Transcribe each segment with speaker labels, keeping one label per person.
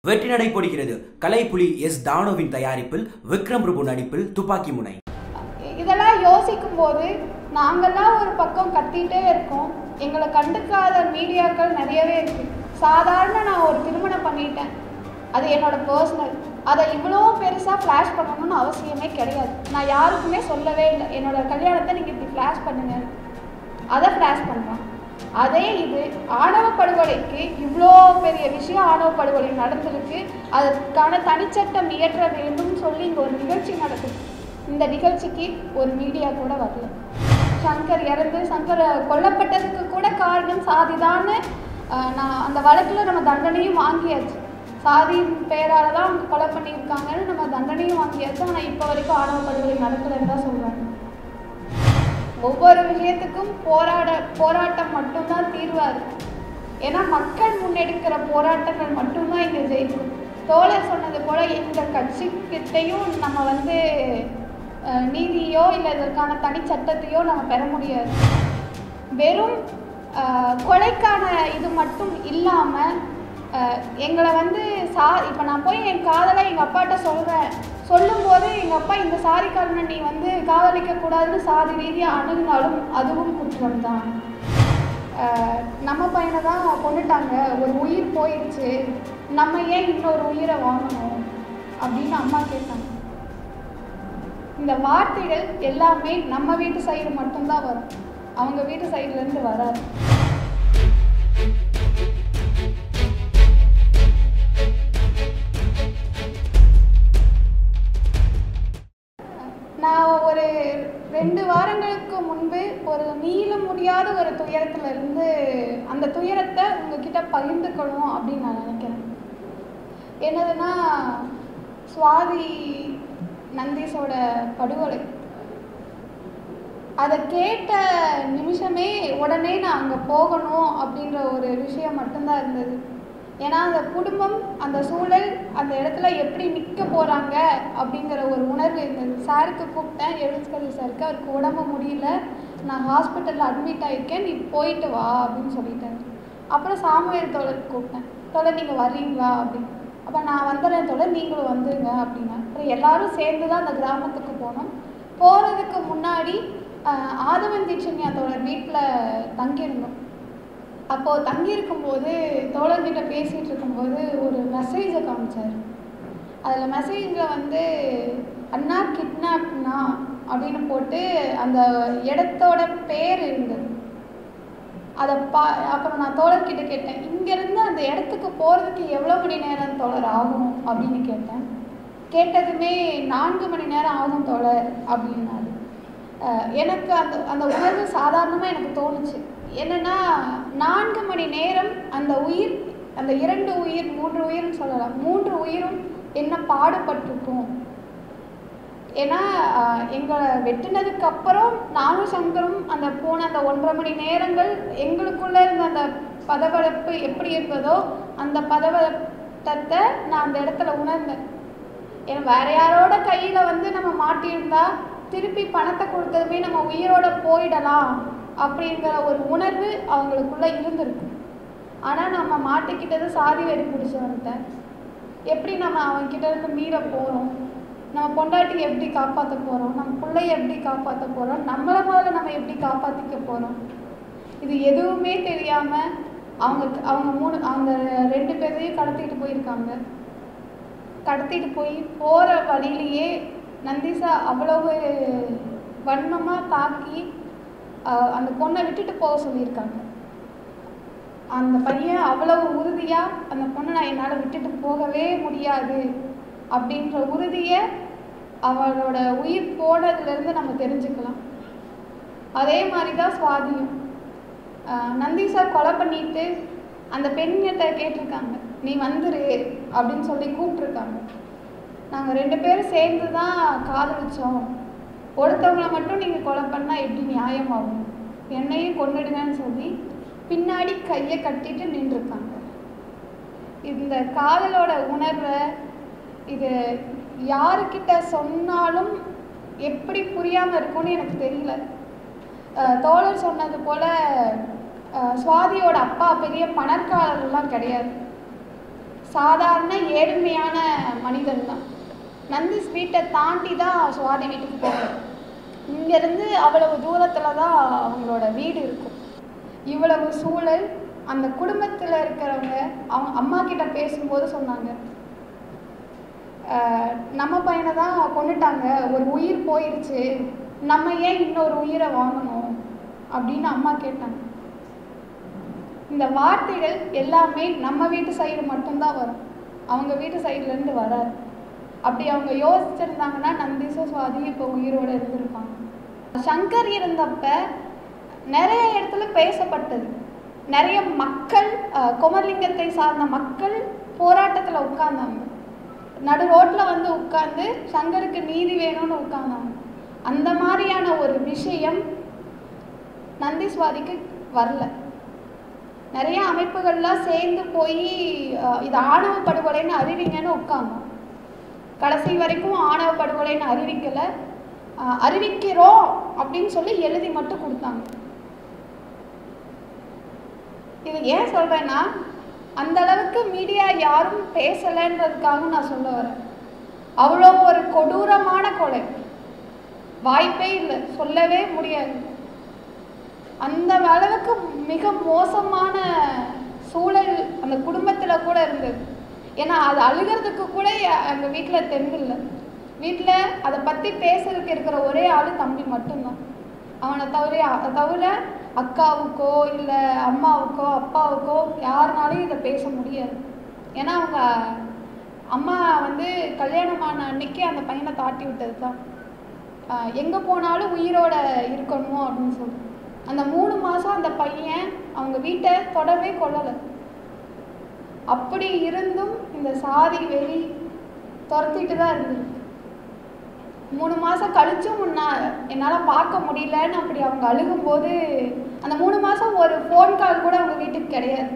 Speaker 1: வெற்றி நடை போடுகிறது கலைப்புலி எஸ் தானோவின் தயாரிப்பில் விக்ரம் பிரபு நடிப்பில் துப்பாக்கி முனை
Speaker 2: இதெல்லாம் யோசிக்கும் போது நாங்கெல்லாம் ஒரு பக்கம் கத்திட்டே இருக்கோம் எங்களை கண்டுக்காத மீடியாக்கள் நிறையவே இருக்கு சாதாரண நான் ஒரு திருமணம் பண்ணிட்டேன் அது என்னோட பர்சனல் அதை இவ்வளோ பெருசாக ஃப்ளாஷ் பண்ணணும்னு அவசியமே கிடையாது நான் யாருக்குமே சொல்லவே இல்லை என்னோட கல்யாணத்தை நீங்கள் இப்படி ஃப்ளாஷ் பண்ணுங்க அதை ஃப்ளாஷ் பண்ணுறான் அதே இது ஆணவ படுகொலைக்கு இவ்வளோ பெரிய விஷயம் ஆணவ படுகொலை நடந்திருக்கு அதற்கான தனிச்சட்டம் இயற்ற வேண்டும் சொல்லி இங்கே ஒரு நிகழ்ச்சி நடக்குது இந்த நிகழ்ச்சிக்கு ஒரு மீடியா கூட வரல சங்கர் இறந்து சங்கர் கொல்லப்பட்டதுக்கு கூட காரணம் சாதிதான்னு ஆஹ், நான் அந்த வழக்கில் நம்ம தண்டனையும் வாங்கியாச்சு சாதியின் பெயரால் தான் அவங்க கொலை பண்ணியிருக்காங்கன்னு நம்ம தண்டனையும் வாங்கியாச்சு ஆனால் இப்போ வரைக்கும் ஆணவ படுகொலை நடக்கலைன்னு தான் சொல்கிறாங்க ஒவ்வொரு விஷயத்துக்கும் போராட போராட்டம் மட்டும்தான் தீர்வாது ஏன்னா மக்கள் முன்னெடுக்கிற போராட்டங்கள் மட்டும்தான் இங்கே ஜெயிக்கும் தோழர் சொன்னது போல எந்த கட்சிக்கிட்டையும் நம்ம வந்து அஹ், நீதியோ இல்லை இதற்கான தனி சட்டத்தையோ நம்ம பெற முடியாது வெறும் அஹ், கொலைக்கான இது மட்டும் இல்லாமல் எங்களை வந்து சா இப்போ நான் போய் என் காதலை எங்கள் அப்பாட்ட சொல்கிறேன் சொல்லும்போது எங்கள் அப்பா இந்த சாரிக்காரனை நீ வந்து காதலிக்க கூடாதுன்னு சாதி ரீதியாக அணுகினாலும் அதுவும் குற்றம் தான் நம்ம பையனை தான் கொண்டுட்டாங்க ஒரு உயிர் போயிடுச்சு நம்ம ஏன் இன்னொரு உயிரை வாங்கணும் அப்படின்னு அம்மா கேட்டாங்க இந்த வார்த்தைகள் எல்லாமே நம்ம வீட்டு சைடு மட்டும்தான் வரும் அவங்க வீட்டு சைடுலேருந்து வராது நான் ஒரு ரெண்டு வாரங்களுக்கு முன்பு ஒரு மீள முடியாத ஒரு துயரத்துல இருந்து அந்த துயரத்தை உங்ககிட்ட பகிர்ந்துக்கணும் அப்படின்னு நான் நினைக்கிறேன் என்னதுன்னா சுவாதி நந்தீஷோட படுகொலை அதை கேட்ட நிமிஷமே உடனே நான் அங்கே போகணும் அப்படின்ற ஒரு விஷயம் மட்டும்தான் இருந்தது ஏன்னா அந்த குடும்பம் அந்த சூழல் அந்த இடத்துல எப்படி நிற்க போகிறாங்க அப்படிங்கிற ஒரு உணர்வு இருந்தது சாருக்கு கூப்பிட்டேன் எழுத்துக்கதி சாருக்கு அவருக்கு உடம்பு முடியல நான் ஹாஸ்பிட்டலில் அட்மிட் ஆகிருக்கேன் நீ போயிட்டு வா அப்படின்னு சொல்லிட்டாரு அப்புறம் சாமுவேல் தோழருக்கு கூப்பிட்டேன் தோழர் நீங்கள் வர்றீங்களா அப்படின்னு அப்போ நான் வந்துடுறேன் தோழர் நீங்களும் வந்துருங்க அப்படின்னா அப்புறம் எல்லாரும் சேர்ந்து தான் அந்த கிராமத்துக்கு போனோம் போகிறதுக்கு முன்னாடி ஆஹ், ஆதவன் தீட்சண்யா தோழர் வீட்டில் தங்கியிருந்தோம் அப்போது தங்கியிருக்கும்போது தோழர்கிட்ட பேசிகிட்டு இருக்கும்போது ஒரு மெசேஜை காமிச்சார் அதில் மெசேஜில் வந்து அண்ணா கிட்னாப்னா அப்படின்னு போட்டு அந்த இடத்தோட பேர் இருந்தது அதை பா அப்புறம் நான் தோழர்கிட்ட கேட்டேன் இங்கேருந்து அந்த இடத்துக்கு போகிறதுக்கு எவ்வளோ மணி நேரம் தோழர் ஆகும் அப்படின்னு கேட்டேன் கேட்டதுமே நான்கு மணி நேரம் ஆகும் தோழர் அப்படின்னாரு அஹ் எனக்கு அந்த அந்த உணர்வு சாதாரணமாக எனக்கு தோணுச்சு என்னன்னா நான்கு மணி நேரம் அந்த உயிர் அந்த இரண்டு உயிர் மூன்று உயிர்னு சொல்லலாம் மூன்று உயிரும் என்ன பாடுபட்டிருக்கும் ஏன்னா ஆஹ், எங்களை வெட்டினதுக்கு அப்புறம் நானும் சங்கரும் அந்த போன அந்த ஒன்றரை மணி நேரங்கள் எங்களுக்குள்ள இருந்த அந்த பதவளப்பு எப்படி இருந்ததோ அந்த பதவளத்தை நான் அந்த இடத்துல உணர்ந்தேன் ஏன்னா வேற யாரோட கையில வந்து நம்ம மாட்டியிருந்தா திருப்பி பணத்தை கொடுத்ததுமே நம்ம உயிரோட போயிடலாம் அப்படிங்கிற ஒரு உணர்வு அவங்களுக்குள்ள இருந்திருக்கு ஆனா நம்ம மாட்டிக்கிட்டது சாதி வெறி பிடிச்சவன்ட்ட எப்படி நம்ம அவன்கிட்ட இருந்து மீற போறோம் நம்ம பொண்டாட்டி எப்படி காப்பாற்ற போறோம் நம்ம பிள்ளைய எப்படி காப்பாற்ற போறோம் நம்மளை முதல்ல நம்ம எப்படி காப்பாத்திக்க போறோம் இது எதுவுமே தெரியாம அவங்க அவங்க மூணு அந்த ரெண்டு பேரையும் கடத்திட்டு போயிருக்காங்க கடத்திட்டு போய் போகிற வழியிலேயே நந்திசா அவ்வளவு வன்மமாக தாக்கி ஆஹ், அந்த பொண்ணை விட்டுட்டு போக சொல்லியிருக்காங்க அந்த பையன் அவ்வளவு உறுதியாக அந்த பொண்ணை நான் என்னால் விட்டுட்டு போகவே முடியாது அப்படின்ற உறுதியை அவளோட உயிர் போனதுலேருந்து நம்ம தெரிஞ்சுக்கலாம் அதே மாதிரி தான் சுவாதியும் ஆஹ், நந்திசா கொலை பண்ணிட்டு அந்த பெண்கிட்ட கேட்டிருக்காங்க நீ வந்துரு அப்படின்னு சொல்லி கூப்பிட்ருக்காங்க நாங்கள் ரெண்டு பேரும் சேர்ந்து தான் காதலிச்சோம் ஒருத்தவங்களை மட்டும் நீங்கள் கொலை பண்ணால் எப்படி நியாயமாகும் என்னையும் கொன்னுடுங்கன்னு சொல்லி பின்னாடி கையை கட்டிட்டு நின்றுருக்காங்க இந்த காதலோட உணர்வை இது யாருக்கிட்ட சொன்னாலும் எப்படி புரியாமல் இருக்கும்னு எனக்கு தெரியல அஹ் தோழர் சொன்னது போல அஹ் சுவாதியோட அப்பா பெரிய பணக்காரர்லாம் கிடையாது சாதாரண ஏழ்மையான மனிதன் தான் நந்திஸ் வீட்டை தாண்டி தான் சுவாதி வீட்டுக்கு போகணும் இங்கேருந்து அவ்வளவு தூரத்தில் தான் அவங்களோட வீடு இருக்கும் இவ்வளவு சூழல் அந்த குடும்பத்தில் இருக்கிறவங்க அவங்க அம்மா கிட்ட பேசும்போது சொன்னாங்க "அஹ், நம்ம பையனை தான் கொண்டுட்டாங்க ஒரு உயிர் போயிருச்சு நம்ம ஏன் இன்னொரு உயிரை வாங்கணும் அப்படின்னு அம்மா கேட்டாங்க இந்த வார்த்தைகள் எல்லாமே நம்ம வீட்டு சைடு மட்டும்தான் வரும் அவங்க வீட்டு சைட்லேருந்து வராது அப்படி அவங்க யோசிச்சிருந்தாங்கன்னா நந்தீசும் சுவாதி இப்போ உயிரோட இருந்திருப்பாங்க சங்கர் இருந்தப்ப நிறைய இடத்துல பேசப்பட்டது நிறைய மக்கள் அஹ், குமரலிங்கத்தை சார்ந்த மக்கள் போராட்டத்தில் உட்கார்ந்தாங்க நடு ரோட்டில் வந்து உட்கார்ந்து சங்கருக்கு நீதி வேணும்னு உட்கார்ந்தாங்க அந்த மாதிரியான ஒரு விஷயம் நந்தீஸ்வாதிக்கு வரல நிறைய அமைப்புகள்லாம் சேர்ந்து போய் அஹ், இது ஆணவ படுகொலைன்னு அறிவிங்கன்னு உட்கார்ந்தோம் கடைசி வரைக்கும் ஆணவ படுகொலைன்னு அறிவிக்கலை அஹ், அறிவிக்கிறோம் அப்படின்னு சொல்லி எழுதி மட்டும் கொடுத்தாங்க இது ஏன் சொல்றேன்னா அந்த அளவுக்கு மீடியா யாரும் பேசலைன்றதுக்காக நான் சொல்ல வரேன் அவ்வளோ ஒரு கொடூரமான கொலை வாய்ப்பே இல்லை சொல்லவே முடியாது அந்த அளவுக்கு மிக மோசமான சூழல் அந்த குடும்பத்தில் கூட இருந்தது ஏன்னா அது அழுகிறதுக்கு கூட எங்கள் வீட்டில் தெம்பில்லை வீட்டில் அதை பற்றி பேசுறதுக்கு இருக்கிற ஒரே ஆள் தம்பி மட்டும்தான் அவனை தவிர அதை தவிர அக்காவுக்கோ இல்லை அம்மாவுக்கோ அப்பாவுக்கோ யாருனாலையும் இதை பேச முடியாது ஏன்னா அவங்க அம்மா வந்து கல்யாணமான அன்னைக்கு அந்த பையனை தாட்டி விட்டது தான் எங்கே போனாலும் உயிரோட இருக்கணும் அப்படின்னு சொல்லி அந்த மூணு மாதம் அந்த பையன் அவங்க வீட்டை தொடவே கொள்ளலை அப்படி இருந்தும் இந்த சாதி வெறி துரத்திட்டு தான் இருந்திருக்கு மூணு மாதம் கழிச்சும் முன்னா என்னால் பார்க்க முடியலன்னு அப்படி அவங்க அழுகும்போது அந்த மூணு மாதம் ஒரு ஃபோன் கால் கூட அவங்க வீட்டுக்கு கிடையாது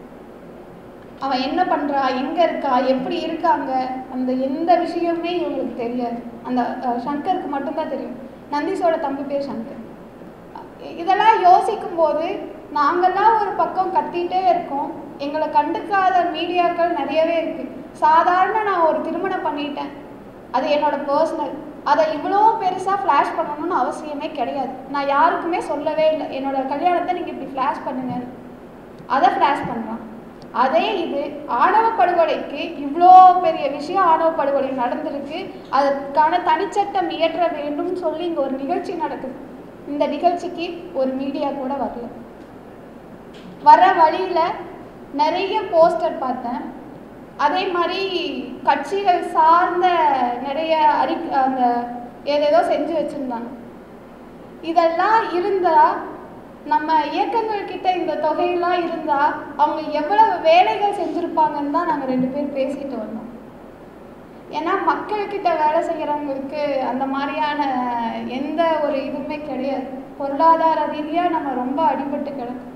Speaker 2: அவன் என்ன பண்ணுறா எங்கே இருக்கா எப்படி இருக்காங்க அந்த எந்த விஷயமே இவங்களுக்கு தெரியாது அந்த அஹ், சங்கருக்கு மட்டும்தான் தெரியும் நந்தீஷோட தம்பி பேர் சங்கர் இதெல்லாம் யோசிக்கும் போது நாங்கெல்லாம் ஒரு பக்கம் கத்திட்டே இருக்கோம் எங்களை கண்டுக்காத மீடியாக்கள் நிறையவே இருக்கு சாதாரண நான் ஒரு திருமணம் பண்ணிட்டேன் அது என்னோட பர்சனல் அதை இவ்வளோ பெருசாக ஃப்ளாஷ் பண்ணணும்னு அவசியமே கிடையாது நான் யாருக்குமே சொல்லவே இல்லை என்னோட கல்யாணத்தை நீங்கள் இப்படி ஃப்ளாஷ் பண்ணுங்க அதை ஃப்ளாஷ் பண்ணுறான் அதே இது ஆணவ படுகொலைக்கு இவ்வளோ பெரிய விஷயம் ஆணவ படுகொலை நடந்திருக்கு அதற்கான தனிச்சட்டம் இயற்ற வேண்டும்னு சொல்லி இங்கே ஒரு நிகழ்ச்சி நடக்குது இந்த நிகழ்ச்சிக்கு ஒரு மீடியா கூட வரல வர வழியில் நிறைய போஸ்டர் பார்த்தேன் அதே மாதிரி கட்சிகள் சார்ந்த நிறைய அறி அந்த ஏதேதோ செஞ்சு வச்சுருந்தாங்க இதெல்லாம் இருந்தால் நம்ம இயக்கங்கள் கிட்ட இந்த தொகையெல்லாம் இருந்தால் அவங்க எவ்வளவு வேலைகள் செஞ்சுருப்பாங்கன்னு தான் நாங்கள் ரெண்டு பேரும் பேசிட்டு வந்தோம் ஏன்னா மக்கள்கிட்ட வேலை செய்கிறவங்களுக்கு அந்த மாதிரியான எந்த ஒரு இதுவுமே கிடையாது பொருளாதார ரீதியாக நம்ம ரொம்ப அடிபட்டு கிடக்கு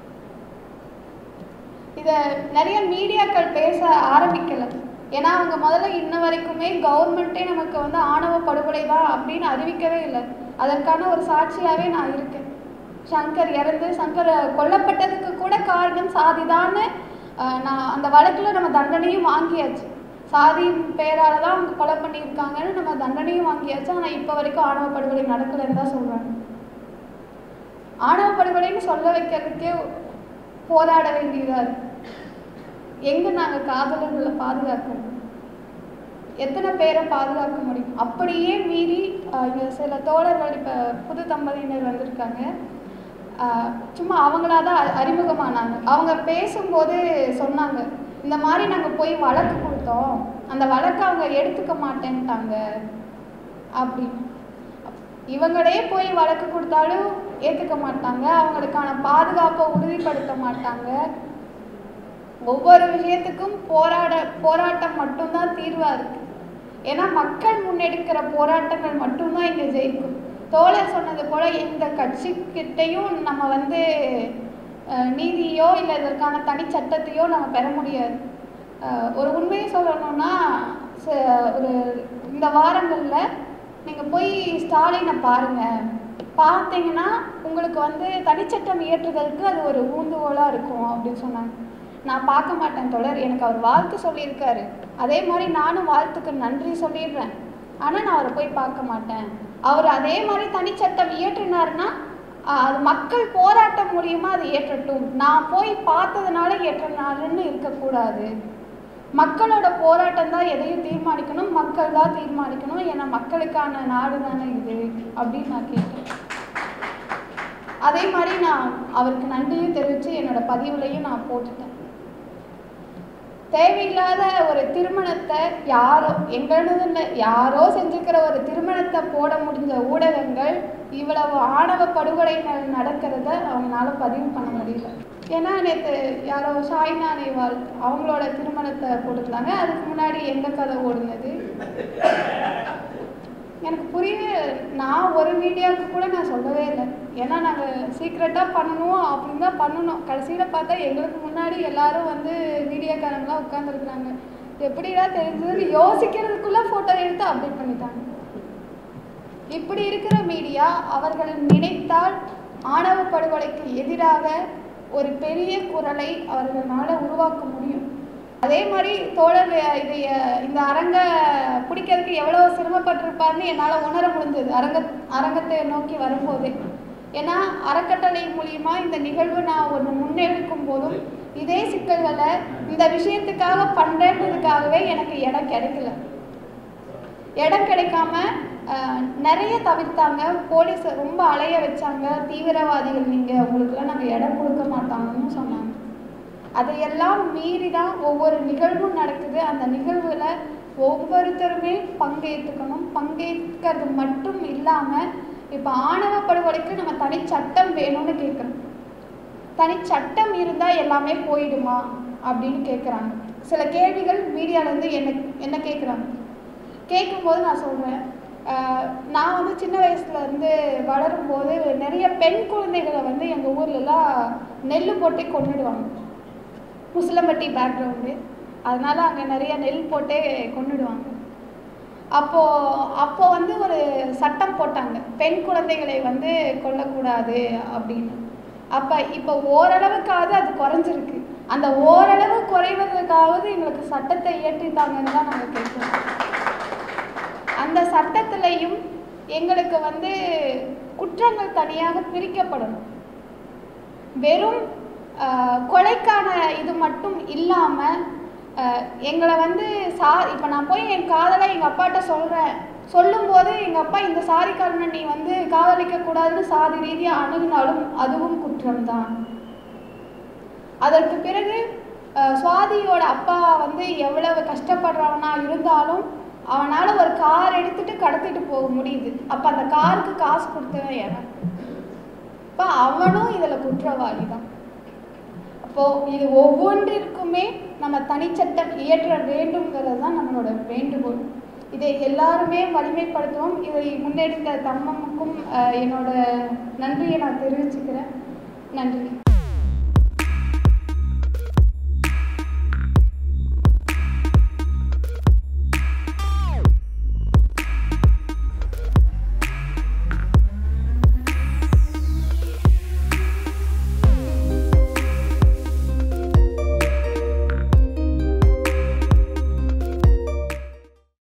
Speaker 2: இதை நிறைய மீடியாக்கள் பேச ஆரம்பிக்கல ஏன்னா அவங்க முதல்ல இன்ன வரைக்குமே கவர்மெண்ட்டே நமக்கு வந்து ஆணவ படுகொலை தான் அப்படின்னு அறிவிக்கவே இல்லை அதற்கான ஒரு சாட்சியாகவே நான் இருக்கேன் சங்கர் இறந்து சங்கர் கொல்லப்பட்டதுக்கு கூட காரணம் சாதிதான்னு ஆஹ், நான் அந்த வழக்கில் நம்ம தண்டனையும் வாங்கியாச்சு சாதியின் பேரால தான் அவங்க கொலை பண்ணியிருக்காங்கன்னு நம்ம தண்டனையும் வாங்கியாச்சு ஆனால் இப்போ வரைக்கும் ஆணவ படுகொலை நடக்கலைன்னு தான் சொல்கிறாங்க ஆணவ படுகொலைன்னு சொல்ல வைக்கிறதுக்கே போராட வேண்டியதாக இருக்கு எங்கே நாங்கள் காதலர்களை பாதுகாக்கணும் எத்தனை பேரை பாதுகாக்க முடியும் அப்படியே மீறி ஆஹ், இங்க சில தோழர்கள் இப்போ புது தம்பதியினர் வந்திருக்காங்க ஆஹ், சும்மா அவங்களா தான் அ- அறிமுகமானாங்க அவங்க பேசும்போது சொன்னாங்க இந்த மாதிரி நாங்கள் போய் வழக்கு கொடுத்தோம் அந்த வழக்கை அவங்க எடுத்துக்க மாட்டேன்ட்டாங்க அப்படின்னு இவங்களே போய் வழக்கு கொடுத்தாலும் ஏற்றுக்க மாட்டாங்க அவங்களுக்கான பாதுகாப்பை உறுதிப்படுத்த மாட்டாங்க ஒவ்வொரு விஷயத்துக்கும் போராட போராட்டம் மட்டும்தான் தீர்வாக இருக்கு ஏன்னா மக்கள் முன்னெடுக்கிற போராட்டங்கள் மட்டும்தான் இங்கே ஜெயிக்கும் தோழர் சொன்னது போல எந்த கட்சிக்கிட்டையும் நம்ம வந்து அஹ், நீதியோ இல்லை இதற்கான தனி சட்டத்தையோ நம்ம பெற முடியாது அஹ், ஒரு உண்மையை சொல்லணும்னா ச- ஒரு இந்த வாரங்களில் நீங்கள் போய் ஸ்டாலினை பாருங்கள் பார்த்தீங்கன்னா உங்களுக்கு வந்து தனிச்சட்டம் இயற்றுதலுக்கு அது ஒரு ஊந்துகோலாக இருக்கும் அப்படின்னு சொன்னாங்க நான் பார்க்க மாட்டேன் தொடர் எனக்கு அவர் வாழ்த்து சொல்லியிருக்காரு அதே மாதிரி நானும் வாழ்த்துக்கு நன்றி சொல்லிடுறேன் ஆனால் நான் அவரை போய் பார்க்க மாட்டேன் அவர் அதே மாதிரி தனிச்சட்டம் இயற்றினாருன்னா ஆஹ், அது மக்கள் போராட்டம் மூலியமா அது ஏற்றட்டும் நான் போய் பார்த்ததுனால ஏற்றினாருன்னு இருக்கக்கூடாது மக்களோட போராட்டம் தான் எதையும் தீர்மானிக்கணும் மக்கள் தான் தீர்மானிக்கணும் ஏன்னா மக்களுக்கான நாடு தானே இது அப்படின்னு நான் கேட்டேன் அதே மாதிரி நான் அவருக்கு நன்றியும் தெரிவித்து என்னோட பதிவுலையும் நான் போட்டுட்டேன் தேவையில்லாத ஒரு திருமணத்தை யாரோ எங்களது இல்லை யாரோ செஞ்சுக்கிற ஒரு திருமணத்தை போட முடிஞ்ச ஊடகங்கள் இவ்வளவு ஆணவ படுகொலைகள் நடக்கிறத அவங்களால பதிவு பண்ண முடியல ஏன்னா நேற்று யாரோ சாய்னா நேவால் அவங்களோட திருமணத்தை போட்டுருந்தாங்க அதுக்கு முன்னாடி எந்த கதை ஓடுனது எனக்கு புரியவே நான் ஒரு மீடியாவுக்கு கூட நான் சொல்லவே இல்லை ஏன்னா நாங்கள் சீக்ரெட்டாக பண்ணணும் அப்படின்னு தான் பண்ணணும் கடைசியில் பார்த்தா எங்களுக்கு முன்னாடி எல்லாரும் வந்து மீடியாக்காரங்களாம் உட்காந்துருக்குறாங்க எப்படிடா தெரிஞ்சதுன்னு யோசிக்கிறதுக்குள்ளே ஃபோட்டோ எடுத்து அப்டேட் பண்ணிட்டாங்க இப்படி இருக்கிற மீடியா அவர்கள் நினைத்தால் ஆணவ படுகொலைக்கு எதிராக ஒரு பெரிய குரலை அவர்களால் உருவாக்க முடியும் அதே மாதிரி தோழர் இதை இந்த அரங்க பிடிக்கிறதுக்கு எவ்வளோ சிரமப்பட்டிருப்பாருன்னு என்னால் உணர முடிஞ்சது அரங்க அரங்கத்தை நோக்கி வரும்போதே ஏன்னா அறக்கட்டளை மூலியமா இந்த நிகழ்வு நான் ஒன்று முன்னெடுக்கும் போதும் இதே சிக்கல்களை இந்த விஷயத்துக்காக பண்ணுறதுக்காகவே எனக்கு இடம் கிடைக்கல இடம் கிடைக்காம அஹ், நிறைய தவிர்த்தாங்க போலீஸை ரொம்ப அலைய வச்சாங்க தீவிரவாதிகள் நீங்கள் உங்களுக்குலாம் நாங்கள் இடம் கொடுக்க மாட்டாங்கன்னு சொன்னாங்க அதையெல்லாம் மீறி தான் ஒவ்வொரு நிகழ்வும் நடக்குது அந்த நிகழ்வில் ஒவ்வொருத்தருமே பங்கேற்றுக்கணும் பங்கேற்கிறது மட்டும் இல்லாமல் இப்போ ஆணவ படுகொலைக்கு நம்ம தனி சட்டம் வேணும்னு கேட்குறோம் தனி சட்டம் இருந்தால் எல்லாமே போயிடுமா அப்படின்னு கேட்குறாங்க சில கேள்விகள் மீடியாவிலேருந்து என்ன என்ன கேட்குறாங்க கேட்கும்போது நான் சொல்கிறேன் நான் வந்து சின்ன வயசுல இருந்து வளரும்போது நிறைய பெண் குழந்தைகளை வந்து எங்கள் ஊர்லலாம் நெல் போட்டே கொண்டுடுவாங்க முஸ்லம்பட்டி பேக்ரவுண்டு அதனால அங்கே நிறைய நெல் போட்டே கொண்டுடுவாங்க அப்போ அப்போ வந்து ஒரு சட்டம் போட்டாங்க பெண் குழந்தைகளை வந்து கொல்லக்கூடாது அப்படின்னு அப்போ இப்போ ஓரளவுக்காவது அது குறைஞ்சிருக்கு அந்த ஓரளவு குறைவதற்காவது எங்களுக்கு சட்டத்தை இயற்றித்தாங்கன்னு தான் நாங்கள் கேட்குறோம் அந்த சட்டத்திலையும் எங்களுக்கு வந்து குற்றங்கள் தனியாக பிரிக்கப்படணும் வெறும் ஆஹ், கொலைக்கான இது மட்டும் இல்லாமல் எங்களை வந்து சா இப்போ நான் போய் என் காதலை எங்கள் அப்பாட்ட சொல்கிறேன் சொல்லும்போது எங்கள் அப்பா இந்த சாரிக்காரனை நீ வந்து காதலிக்க கூடாதுன்னு சாதி ரீதியாக அணுகினாலும் அதுவும் குற்றம்தான் அதற்கு பிறகு அஹ், சுவாதியோட அப்பா வந்து எவ்வளவு கஷ்டப்படுறவனா இருந்தாலும் அவனால் ஒரு கார் எடுத்துட்டு கடத்திட்டு போக முடியுது அப்போ அந்த காருக்கு காசு கொடுத்தவன் எவன் அப்போ அவனும் இதில் குற்றவாளி தான் அப்போது இது ஒவ்வொன்றிற்குமே நம்ம தனிச்சட்டம் இயற்ற வேண்டும்ங்கிறது தான் நம்மளோட வேண்டுகோள் இதை எல்லாருமே வலிமைப்படுத்துவோம் இதை முன்னெடுத்த தம்மமுக்கும் அஹ், என்னோட நன்றியை நான் தெரிவிச்சுக்கிறேன் நன்றி